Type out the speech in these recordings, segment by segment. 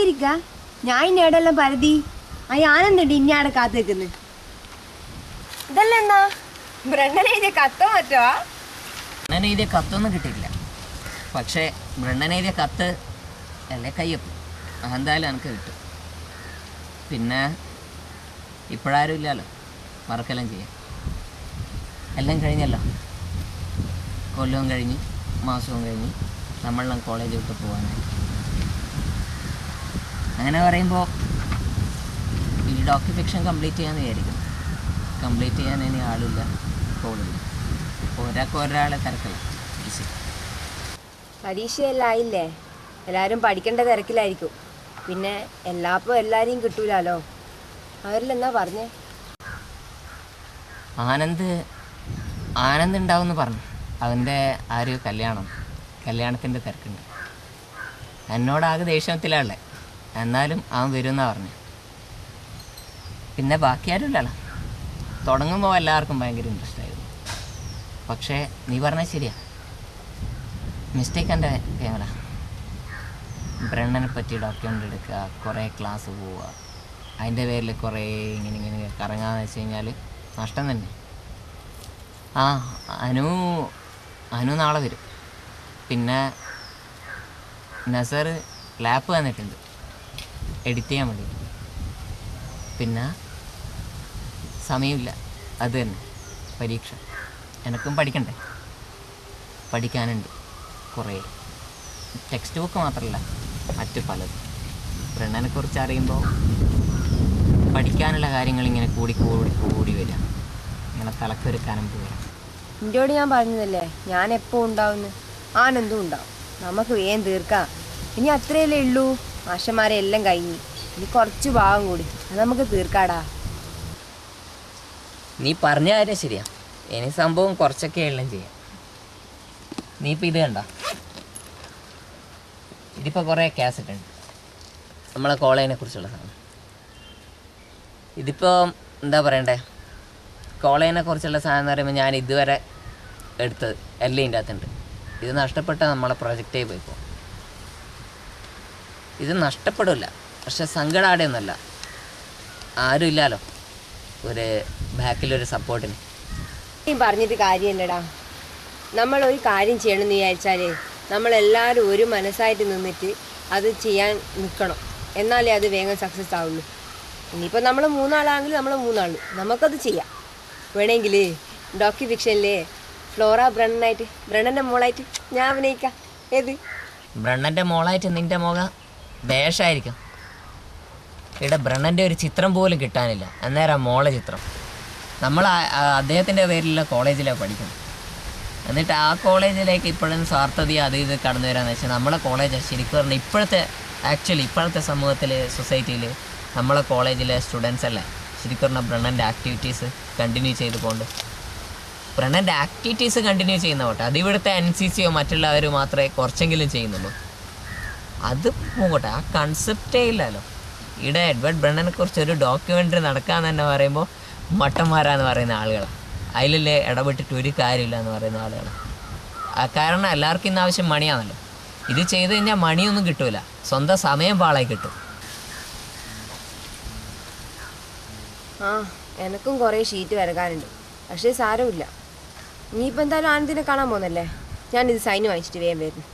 ഇരിക്ക ഞാൻ ഇന്നേടെല്ലാം പരതി ആ ആനന്ദണ്ട് ഇന്നയാടെ കാത്തു നിൽക്കുന്നു ഇതല്ല എന്നാ ബ്രണ്ണനെ എഴുതിയ കത്തോ മറ്റോ ബ്രണ്ണൻ എഴുതിയ കത്തൊന്നും കിട്ടിയില്ല പക്ഷേ ബ്രണ്ണൻ എഴുതിയ കത്ത് അല്ലേ കയ്യൊപ്പ് അതെന്തായാലും എനിക്ക് കിട്ടും പിന്നെ ഇപ്പോഴാരും ഇല്ലല്ലോ മറക്കെല്ലാം ചെയ്യാം എല്ലാം കഴിഞ്ഞല്ലോ കൊല്ലവും കഴിഞ്ഞ് മാസവും കഴിഞ്ഞ് നമ്മളെല്ലാം കോളേജ് വിട്ട് പോകാനായി അങ്ങനെ പറയുമ്പോൾ ഈ ഡോക്യു ഫിക്ഷൻ കംപ്ലീറ്റ് ചെയ്യാമെന്ന് വിചാരിക്കുന്നു കംപ്ലീറ്റ് ചെയ്യാൻ ഇനി ആളില്ല കോളില്ല ഒരാൾക്ക് ഒരാളെ തിരക്കില്ല ഈസി പരീക്ഷയെല്ലാം ആയില്ലേ എല്ലാവരും പഠിക്കേണ്ട തിരക്കിലായിരിക്കും പിന്നെ എല്ലാപ്പോൾ എല്ലാരെയും കിട്ടൂലല്ലോ അവരിലെന്നാ പറഞ്ഞേ ആനന്ദ് ആനന്ദ് ഉണ്ടാവുമെന്ന് പറഞ്ഞു അവൻ്റെ ആ ഒരു കല്യാണം കല്യാണത്തിൻ്റെ തിരക്കുണ്ട് എന്നോടാകെ ദേഷ്യത്തിലാണല്ലേ എന്നാലും അവൻ വരുമെന്നാണ് പറഞ്ഞു പിന്നെ ബാക്കി ആരും ഇല്ലല്ലോ തുടങ്ങുമ്പോൾ എല്ലാവർക്കും ഭയങ്കര ഇൻട്രസ്റ്റ് ആയിരുന്നു പക്ഷേ നീ പറഞ്ഞത് ശരിയാ മിസ്റ്റേക്ക് എൻ്റെ ക്യാമറ ബ്രണ്ണനെ പറ്റി ഡോക്യുമെൻ്റ് എടുക്കുക കുറേ ക്ലാസ് പോവുക അതിൻ്റെ പേരിൽ കുറേ ഇങ്ങനെ ഇങ്ങനെ കറങ്ങാന്ന് വെച്ച് കഴിഞ്ഞാൽ നഷ്ടം തന്നെ ആ അനു അനു നാളെ വരും പിന്നെ നസർ ലാപ്പ് തന്നിട്ടുണ്ട് എഡിറ്റ് ചെയ്യാൻ വേണ്ടി പിന്നെ സമയമില്ല അത് തന്നെ പരീക്ഷ എനക്കും പഠിക്കണ്ടേ പഠിക്കാനുണ്ട് കുറേ ടെക്സ്റ്റ് ബുക്ക് മാത്രമല്ല മറ്റ് പലതും ബ്രണ്ണനെ കുറിച്ച് അറിയുമ്പോൾ പഠിക്കാനുള്ള കാര്യങ്ങൾ ഇങ്ങനെ കൂടി കൂടി കൂടി വരിക ഇങ്ങനെ തലക്കൊരുക്കാനും പോവുക നിൻ്റെയോട് ഞാൻ പറഞ്ഞതല്ലേ ഞാൻ എപ്പോൾ ഉണ്ടാവുന്നു ആനന്ദും ഉണ്ടാവും നമുക്ക് വേഗം തീർക്കാം ഇനി അത്രയല്ലേ ഉള്ളൂ മാഷന്മാരെ എല്ലാം കഴിഞ്ഞു ഇനി കുറച്ച് ഭാഗം കൂടി അത് നമുക്ക് തീർക്കാടാ നീ പറഞ്ഞ കാര്യം ശരിയാ ഇനി സംഭവം കുറച്ചൊക്കെ എല്ലാം ചെയ്യാം നീ ഇപ്പം ഇത് കണ്ട ഇതിപ്പോൾ കുറേ കാസറ്റ് ഉണ്ട് നമ്മളെ കോളേജിനെ കുറിച്ചുള്ള സാധനം ഇതിപ്പോൾ എന്താ പറയണ്ടേ കോളേജിനെ കുറിച്ചുള്ള സാധനം എന്ന് പറയുമ്പോൾ ഞാൻ ഇതുവരെ എടുത്തത് എല്ലാം ഇതിൻ്റെ അകത്തുണ്ട് ഇത് നഷ്ടപ്പെട്ട നമ്മളെ പ്രൊജക്റ്റേ പോയിപ്പോൾ ഇത് നഷ്ടപ്പെടില്ല പക്ഷെ സങ്കടം ആടെയൊന്നുമല്ല ആരും ഇല്ലല്ലോ ഒരു ബാക്കിലൊരു സപ്പോർട്ടിന് നീ പറഞ്ഞിട്ട് കാര്യമല്ലടാ നമ്മൾ ഒരു കാര്യം ചെയ്യണമെന്ന് വിചാരിച്ചാൽ നമ്മളെല്ലാവരും ഒരു മനസ്സായിട്ട് നിന്നിട്ട് അത് ചെയ്യാൻ നിൽക്കണം എന്നാലേ അത് വേഗം സക്സസ് ആവുള്ളൂ ഇനിയിപ്പോൾ നമ്മൾ മൂന്നാളാണെങ്കിൽ നമ്മൾ മൂന്നാൾ നമുക്കത് ചെയ്യാം വേണമെങ്കിൽ ഡോക്യു ഫിക്ഷനിലെ ഫ്ലോറ ബ്രണ്ണനായിട്ട് ബ്രണ്ണൻ്റെ മോളായിട്ട് ഞാൻ അഭിനയിക്കാം ഏത് ബ്രണ്ണൻ്റെ മോളായിട്ട് നിൻ്റെ മുഖ ദേശമായിരിക്കും ഇവിടെ ബ്രണ്ണൻ്റെ ഒരു ചിത്രം പോലും കിട്ടാനില്ല അന്നേരം ആ മോളെ ചിത്രം നമ്മൾ ആ- ആ അദ്ദേഹത്തിൻ്റെ പേരിലുള്ള കോളേജിലാണ് പഠിക്കുന്നത് എന്നിട്ട് ആ കോളേജിലേക്ക് ഇപ്പോഴും സ്വാർത്ഥത അത് ഇത് കടന്നു വരാന്ന് വെച്ചാൽ നമ്മളെ കോളേജ് ശരിക്കും പറഞ്ഞാൽ ഇപ്പോഴത്തെ ആക്ച്വലി ഇപ്പോഴത്തെ സമൂഹത്തിൽ സൊസൈറ്റിയിൽ നമ്മളെ കോളേജിലെ സ്റ്റുഡൻസ് അല്ലേ ശരിക്കും പറഞ്ഞാൽ ബ്രണ്ണൻ്റെ ആക്ടിവിറ്റീസ് കണ്ടിന്യൂ ചെയ്ത് കൊണ്ട് ബ്രണ്ണൻ്റെ ആക്ടിവിറ്റീസ് കണ്ടിന്യൂ ചെയ്യുന്ന പോട്ടെ അത് ഇവിടുത്തെ എൻ സി സിയോ മറ്റുള്ളവർ മാത്രമേ കുറച്ചെങ്കിലും ചെയ്യുന്നുള്ളൂ അത് പോകട്ടെ ആ കൺസെപ്റ്റേ ഇല്ലല്ലോ ഇവിടെ എഡ്വേർഡ് ബ്രണ്ണനെ കുറിച്ച് ഒരു ഡോക്യുമെൻ്ററി നടക്കാന്ന് തന്നെ പറയുമ്പോൾ മട്ടന്മാരാന്ന് പറയുന്ന ആളുകളാണ് അതിലല്ലേ ഇടപെട്ടിട്ട് ഒരു കാര്യമില്ല എന്ന് പറയുന്ന ആളുകളാണ് ആ കാരണം എല്ലാവർക്കും ഇന്ന് ആവശ്യം മണിയാണല്ലോ ഇത് ചെയ്ത് കഴിഞ്ഞാൽ മണിയൊന്നും കിട്ടൂല സ്വന്തം സമയം പാളായി കിട്ടും ആ എനക്കും കുറേ ഷീറ്റ് വരകാനുണ്ട് പക്ഷേ സാരമില്ല ഇനിയിപ്പോൾ എന്തായാലും ആനന്ദിനെ കാണാൻ പോകുന്നല്ലേ ഞാനിത് സൈന് വാങ്ങിച്ചിട്ട് വേഗം വരുന്നു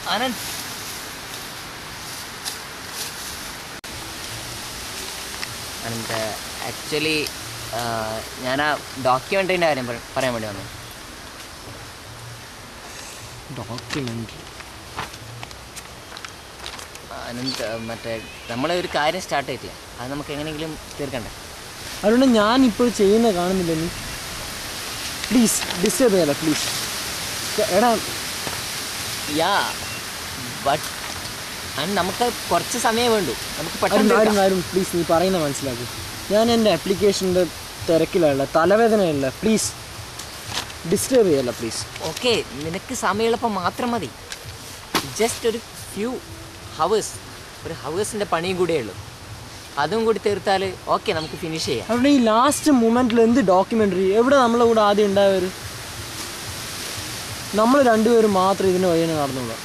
ആനന്ദ് അനന്ത് ആക്ച്വലി ഞാൻ ആ ഡോക്യുമെൻ്ററിൻ്റെ കാര്യം പറ- പറയാൻ വേണ്ടി വന്നു ഡോക്യുമെൻ്ററി അനന്ത് മറ്റേ നമ്മളെ ഒരു കാര്യം സ്റ്റാർട്ട് ചെയ്തില്ല അത് നമുക്ക് എങ്ങനെയെങ്കിലും തീർക്കണ്ടേ അതുകൊണ്ട് ഞാൻ ഇപ്പോൾ ചെയ്യുന്ന കാണുന്നില്ല നീ പ്ലീസ് ഡിസ്റ്റർബ് ചെയ്യല പ്ലീസ് എടാ യാ ബട്ട് നമുക്ക് കുറച്ച് സമയം വേണ്ടു നമുക്ക് ആരും പെട്ടെന്ന് ആരും തീർക്കാം. ആരും പ്ലീസ് നീ പറയുന്ന മനസ്സിലാക്കും ഞാൻ എൻ്റെ ആപ്ലിക്കേഷൻ്റെ തിരക്കിലല്ല തലവേദനയല്ല പ്ലീസ് ഡിസ്റ്റർബ് ചെയ്യല്ല പ്ലീസ് ഓക്കെ നിനക്ക് സമയമെളുപ്പം മാത്രം മതി ജസ്റ്റ് ഒരു ഫ്യൂ ഹവേഴ്സ് ഒരു ഹവേഴ്സിൻ്റെ പണിയും കൂടിയേ ഉള്ളൂ അതും കൂടി തീർത്താൽ ഓക്കെ നമുക്ക് ഫിനിഷ് ചെയ്യാം അവിടെ ഈ ലാസ്റ്റ് മൂമെൻറ്റിൽ എന്ത് ഡോക്യുമെൻ്ററി എവിടെ നമ്മളെ കൂടെ ആദ്യം ഉണ്ടായവർ നമ്മൾ രണ്ടുപേരും മാത്രം ഇതിന് വഴിയാണ് നടന്നുള്ളൂ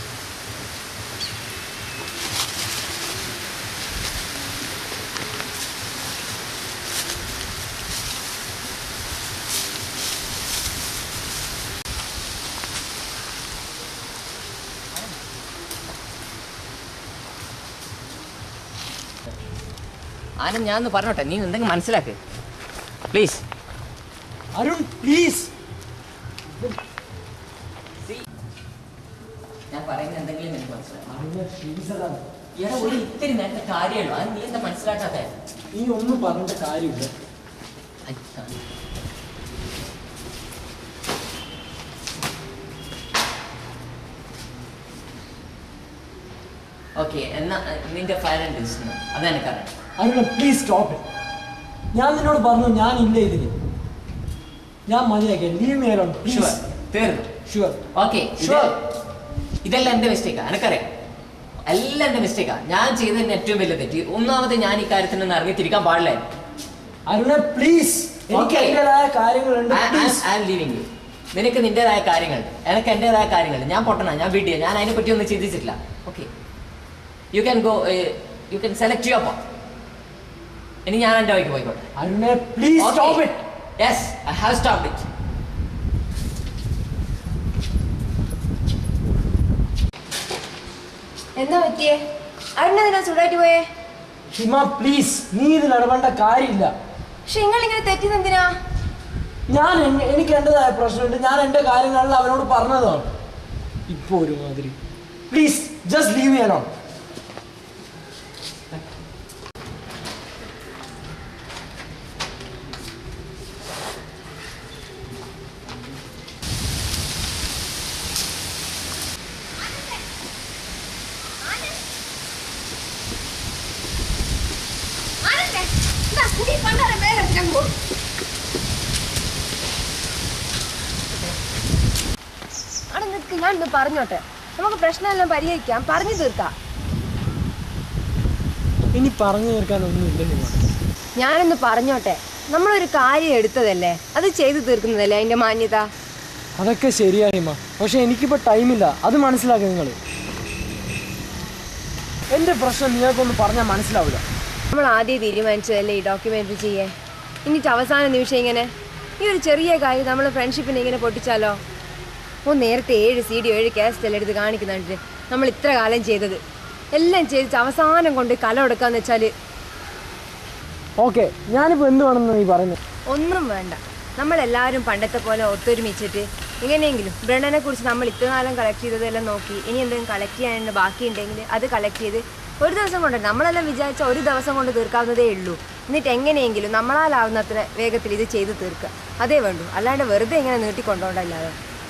ആനന്ദ് ഞാൻ ഒന്ന് പറഞ്ഞോട്ടെ നീ എന്തെങ്കിലും മനസ്സിലാക്ക് പ്ലീസ് അരുൺ പ്ലീസ് ഞാൻ പറയുന്നത് എന്തെങ്കിലും നിനക്ക് മനസ്സിലാക്കാം എടാ ഒരു ഇത്തിരി നേരത്തെ കാര്യമുള്ളൂ അത് നീ എന്താ മനസ്സിലാക്കാത്ത നീ ഒന്നും പറഞ്ഞിട്ട് കാര്യമില്ല ഓക്കെ എന്നാ നിന്റെ ഫയർ ആൻഡ് ഡിസിഷൻ അതെനിക്കറിയാം അരുൺ പ്ലീസ് സ്റ്റോപ്പ് ഞാൻ നിന്നോട് പറഞ്ഞു ഞാൻ ഇല്ല ഇതിന് ഞാൻ മതിയാക്കി leave me alone sure please തീർന്നു ഷുവർ ഓക്കെ Sure. ഇതെല്ലാം എന്റെ മിസ്റ്റേക്കാ എനിക്കറിയാം എല്ലാം എന്റെ മിസ്റ്റേക്കാ ഞാൻ ചെയ്തതിന് ഏറ്റവും വലിയ തെറ്റ് ഒന്നാമത് ഞാൻ ഈ കാര്യത്തിൽ നിന്ന് ഇറങ്ങിത്തിരിക്കാൻ പാടില്ലായിരുന്നു അരുണെ പ്ലീസ് എനിക്ക് Okay. എന്റേതായ കാര്യങ്ങളുണ്ട് please I am leaving you നിനക്ക് നിന്റേതായ കാര്യങ്ങളുണ്ട് എനിക്ക് എന്റേതായ കാര്യങ്ങളുണ്ട് ഞാൻ പൊട്ടണ ഞാൻ വീട്ടിൽ ഞാൻ അതിനെ പറ്റി ഒന്നും ചിന്തിച്ചിട്ടില്ല okay you can go you can select your phone ഇനി ഞാൻ എൻ്റെ വഴിക്ക് പോയിക്കോട്ടെ അരുണെ please stop it yes I have stop it എന്താ പറ്റിയേ അരുണെന്തിനാ ചൂടായിട്ട് പോയേ ഹിമ പ്ലീസ് നീ ഇതിൽ ഇടപെടേണ്ട കാര്യമില്ല പക്ഷെ നിങ്ങൾ ഇങ്ങനെ തെറ്റിന്നെന്തിനാ ഞാൻ എന്നെ- എനിക്ക് എന്റേതായ പ്രശ്നമുണ്ട് ഞാൻ എന്റെ കാര്യങ്ങളിൽ അവനോട് പറഞ്ഞതാണ് ഇപ്പൊ ഒരുമാതിരി പ്ലീസ് ജസ്റ്റ് ലീവ് ചെയ്യാനോ അവിടെ നിൽക്ക് ഞാൻ ഒന്ന് പറഞ്ഞോട്ടെ നമുക്ക് പ്രശ്നമെല്ലാം പരിഹരിക്കാം പറഞ്ഞു തീർക്കാം ഇനി പറഞ്ഞു തീർക്കാൻ ഒന്നുമില്ല ഹിമ ഞാനൊന്ന് പറഞ്ഞോട്ടെ നമ്മളൊരു കാര്യം എടുത്തതല്ലേ അത് ചെയ്തു തീർക്കുന്നതല്ലേ അതിന്റെ മാന്യത അതൊക്കെ ശരിയാ ഹിമ പക്ഷെ എനിക്കിപ്പോ ടൈമില്ല അത് മനസ്സിലാക്കുക നിങ്ങൾ എന്റെ പ്രശ്നം നിങ്ങൾക്കൊന്ന് പറഞ്ഞാൽ മനസ്സിലാവില്ല നമ്മൾ ആദ്യം തീരുമാനിച്ചതല്ലേ ഈ ഡോക്യുമെന്ററി ചെയ്യേ എന്നിട്ട് അവസാന നിമിഷം ഇങ്ങനെ ഈ ഒരു ചെറിയ കാര്യം നമ്മൾ ഫ്രണ്ട്ഷിപ്പിനെ ഇങ്ങനെ പൊട്ടിച്ചാലോ ഓ നേരത്തെ ഏഴ് സി ഡി ഏഴ് കാസറ്റ് എല്ലാം എടുത്ത് കാണിക്കുന്നുണ്ട് നമ്മൾ ഇത്ര കാലം ചെയ്തത് എല്ലാം ചെയ്തിട്ട് അവസാനം കൊണ്ട് കല കൊടുക്കാന്ന് വെച്ചാൽ ഓക്കെ ഞാനിപ്പോൾ എന്ത് വേണമെന്ന് നീ പറയുന്നത് ഒന്നും വേണ്ട നമ്മളെല്ലാവരും പണ്ടത്തെ പോലെ ഒത്തൊരുമിച്ചിട്ട് എങ്ങനെയെങ്കിലും ബ്രണ്ണനെ കുറിച്ച് നമ്മൾ ഇത്ര കാലം കളക്ട് ചെയ്തതെല്ലാം നോക്കി ഇനി എന്തെങ്കിലും കളക്ട് ചെയ്യാനുണ്ട് ബാക്കിയുണ്ടെങ്കിൽ അത് കളക്ട് ചെയ്ത് ഒരു ദിവസം കൊണ്ട് നമ്മളെല്ലാം വിചാരിച്ച ഒരു ദിവസം കൊണ്ട് തീർക്കാവുന്നതേ ഉള്ളൂ എന്നിട്ട് എങ്ങനെയെങ്കിലും നമ്മളാലാവുന്നത്ര വേഗത്തിൽ ഇത് ചെയ്ത് തീർക്കുക അതേ വേണ്ടൂ അല്ലാണ്ട് വെറുതെ ഇങ്ങനെ നീട്ടിക്കൊണ്ടോണ്ടല്ലാതെ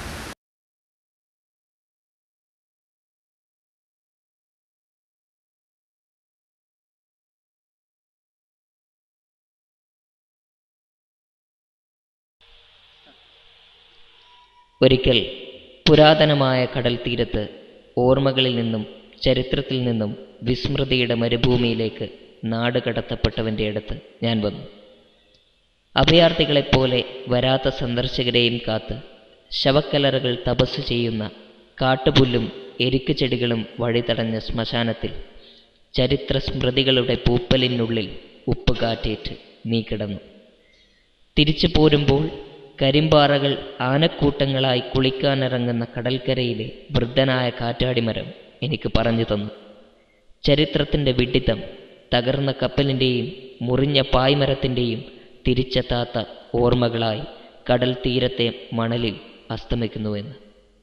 ഒരിക്കൽ പുരാതനമായ കടൽ തീരത്ത് ഓർമ്മകളിൽ നിന്നും ചരിത്രത്തിൽ നിന്നും വിസ്മൃതിയുടെ മരുഭൂമിയിലേക്ക് നാട് കടത്തപ്പെട്ടവൻ്റെ അടുത്ത് ഞാൻ വന്നു അഭയാർത്ഥികളെപ്പോലെ വരാത്ത സന്ദർശകരെയും കാത്ത് ശവക്കലറകൾ തപസ് ചെയ്യുന്ന കാട്ടുപുല്ലും എരിക്ക് ചെടികളും വഴിതടഞ്ഞ ശ്മശാനത്തിൽ ചരിത്ര സ്മൃതികളുടെ പൂപ്പലിനുള്ളിൽ ഉപ്പുകാറ്റേറ്റ് നീ കിടന്നു തിരിച്ചു പോരുമ്പോൾ കരിമ്പാറകൾ ആനക്കൂട്ടങ്ങളായി കുളിക്കാനിറങ്ങുന്ന കടൽക്കരയിലെ വൃദ്ധനായ കാറ്റാടിമരം എനിക്ക് പറഞ്ഞു തന്നു ചരിത്രത്തിൻ്റെ വിഡിത്തം തകർന്ന കപ്പലിൻ്റെയും മുറിഞ്ഞ പായ്മരത്തിൻ്റെയും തിരിച്ചെത്താത്ത ഓർമ്മകളായി കടൽ തീരത്തെ മണലിൽ അസ്തമിക്കുന്നുവെന്ന്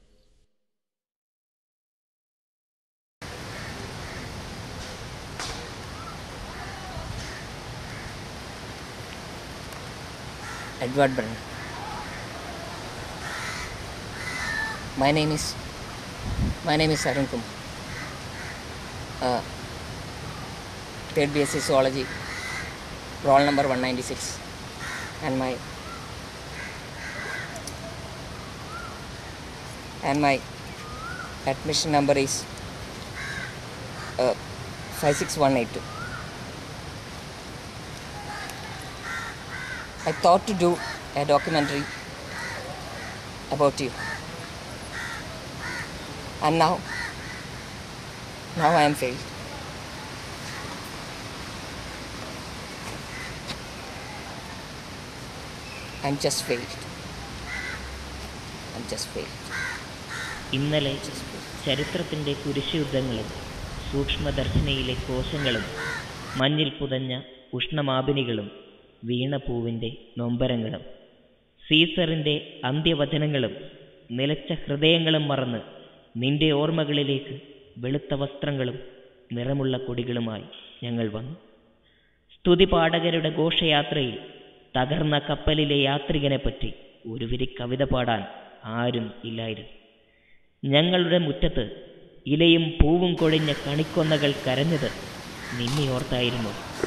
Edward Brennan. My name is my name is Arun Kumar. Uh, third BSc Zoology, roll number 196, and my and my admission number is uh, 56182. I thought to do a documentary about you. And now, now I am failed. I'm just failed. I'm just failed. ഇന്നലെ ചരിത്രത്തിൻ്റെ കുരിശുയുദ്ധങ്ങളും സൂക്ഷ്മദർശനയിലെ കോശങ്ങളും മഞ്ഞിൽ പുതഞ്ഞ ഉഷ്ണമാപിനികളും വീണപൂവിൻ്റെ നൊമ്പരങ്ങളും സീസറിൻ്റെ അന്ത്യവചനങ്ങളും നിലച്ച ഹൃദയങ്ങളും മറന്ന് നിന്റെ ഓർമ്മകളിലേക്ക് വെളുത്ത വസ്ത്രങ്ങളും നിറമുള്ള കൊടികളുമായി ഞങ്ങൾ വന്നു സ്തുതിപാഠകരുടെ ഘോഷയാത്രയിൽ തകർന്ന കപ്പലിലെ യാത്രികനെപ്പറ്റി ഒരു വരി കവിത പാടാൻ ആരും ഇല്ലായിരുന്നു ഞങ്ങളുടെ മുറ്റത്ത് ഇലയും പൂവും കൊഴിഞ്ഞ കണിക്കൊന്നകൾ കരഞ്ഞത് നിന്നെ ഓർത്തായിരുന്നു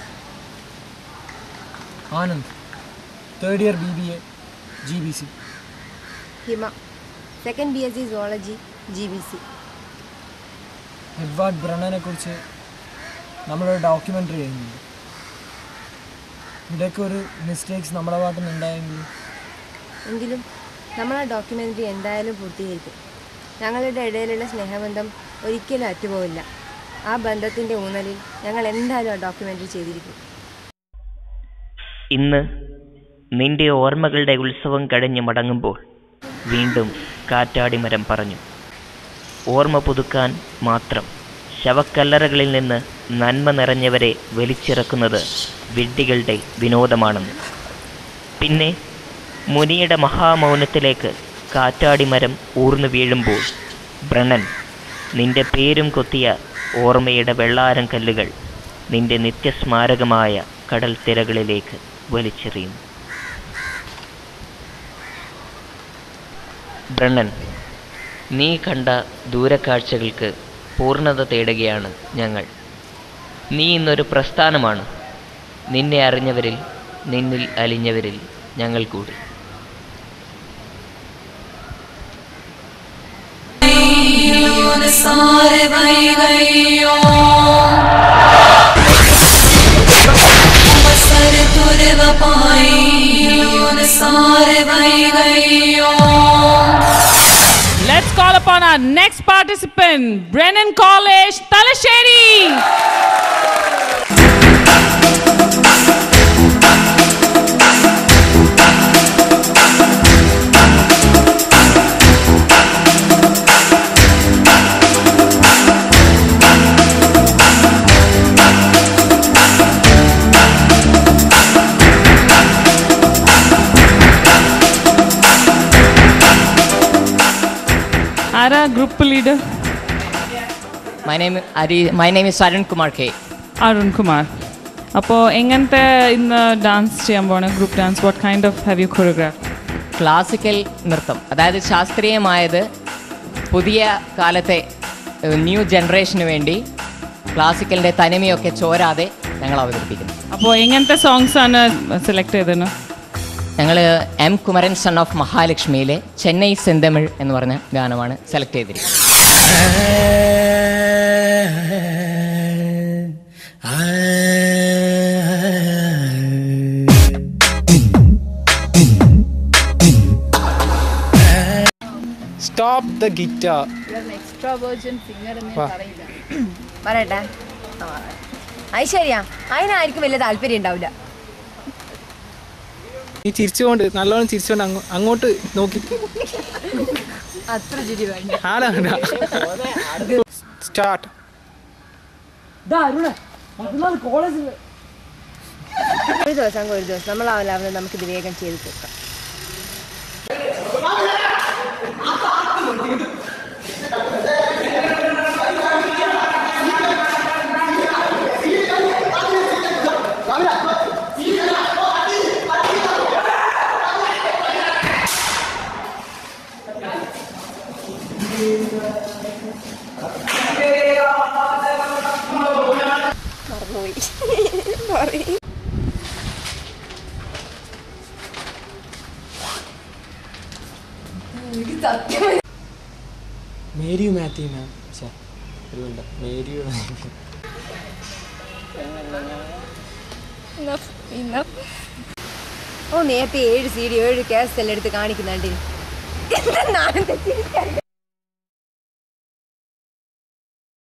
Anand third year B B A G B C Hima second B S C zoology G B C Edward ബ്രണനെ കുറിച്ച് നമ്മളൊരു ഡോക്യുമെൻ്ററി ചെയ്യുന്നുണ്ട് ഇവിടെയൊക്കെ ഒരു മിസ്റ്റേക്സ് നമ്മുടെ ഭാഗത്തു നിന്ന് ഉണ്ടായെങ്കിൽ എങ്കിലും നമ്മൾ ആ ഡോക്യുമെൻ്ററി എന്തായാലും പൂർത്തീകരിക്കും ഞങ്ങളുടെ ഇടയിലുള്ള സ്നേഹബന്ധം ഒരിക്കലും അറ്റുപോവില്ല ആ ബന്ധത്തിൻ്റെ ഊന്നലിൽ ഞങ്ങൾ എന്തായാലും ആ ഡോക്യുമെൻ്ററി ചെയ്തിരിക്കും ഇന്ന് നിന്റെ ഓർമ്മകളുടെ ഉത്സവം കഴിഞ്ഞ് മടങ്ങുമ്പോൾ വീണ്ടും കാറ്റാടിമരം പറഞ്ഞു ഓർമ്മ പുതുക്കാൻ മാത്രം ശവക്കല്ലറകളിൽ നിന്ന് നന്മ നിറഞ്ഞവരെ വലിച്ചിറക്കുന്നത് വിഡ്ഢികളുടെ വിനോദമാണെന്ന് പിന്നെ മുനിയുടെ മഹാമൗനത്തിലേക്ക് കാറ്റാടിമരം ഊർന്നു വീഴുമ്പോൾ ബ്രണൻ നിന്റെ പേരും കൊത്തിയ ഓർമ്മയുടെ വെള്ളാരം കല്ലുകൾ നിന്റെ നിത്യസ്മാരകമായ കടൽ തിരകളിലേക്ക് വലിച്ചെറിയുന്നു ബ്രണ്ണൻ നീ കണ്ട ദൂരക്കാഴ്ചകൾക്ക് പൂർണ്ണത തേടുകയാണ് ഞങ്ങൾ നീ ഇന്നൊരു പ്രസ്ഥാനമാണ് നിന്നെ അറിഞ്ഞവരിൽ നിന്നിൽ അലിഞ്ഞവരിൽ ഞങ്ങൾ കൂടി सारे भाई गईयो सर तुर पाई सारे भाई गईयो Let's call upon our next participant, Brennan College, Talasheri. ആരാ ഗ്രൂപ്പ് ലീഡർ മൈ നെയിം അരി my name is Arun Kumar K Arun Kumar അപ്പോൾ എങ്ങനത്തെ ഇന്ന് ഡാൻസ് ചെയ്യാൻ പോണ group dance what kind of have you choreograph classical നൃത്തം അതായത് ശാസ്ത്രീയമായത് പുതിയ കാലത്തെ ന്യൂ ജനറേഷന് വേണ്ടി ക്ലാസിക്കലിൻ്റെ തനിമയൊക്കെ ചോരാതെ ഞങ്ങൾ അവതരിപ്പിക്കുന്നു അപ്പോൾ എങ്ങനത്തെ സോങ്സ് ആണ് സെലക്ട് ചെയ്തത് ഞങ്ങൾ എം കുമരൻ സൺ ഓഫ് മഹാലക്ഷ്മിയിലെ ചെന്നൈ സെന്തമിഴ് എന്ന് പറഞ്ഞ ഗാനമാണ് സെലക്ട് ചെയ്തിരിക്കുന്നത് സ്റ്റോപ്പ് ദ ഗിറ്റാർ പറയട്ടെ ആ, അത് ശരിയാ അതിനായിരിക്കും വലിയ താല്പര്യം ഉണ്ടാവില്ല നീ ചിരിച്ചുകൊണ്ട് നല്ലോണം ചിരിച്ചുകൊണ്ട് അങ്ങോ അങ്ങോട്ട് നോക്കി അത്ര ചിരി വേണ്ട ആടാ സ്റ്റാർട്ട് ഇതാ അരുണേ മറ്റന്നാൾ കോളേജിൽ ഒരു ദിവസം ഒരു ദിവസം നമ്മളാവലാവുന്നത് നമുക്കിത് വേഗം ചെയ്ത് തീർക്കാം മറന്നുപോയി sorry Mary Mathew ma'am Mary ഓ നേരത്തെ ഏഴ് സി ഡി ഏഴ് കേസ് എല്ലാം എടുത്ത് കാണിക്കുന്നുണ്ട് നാളെ തെറ്റിയിരിക്കാൻ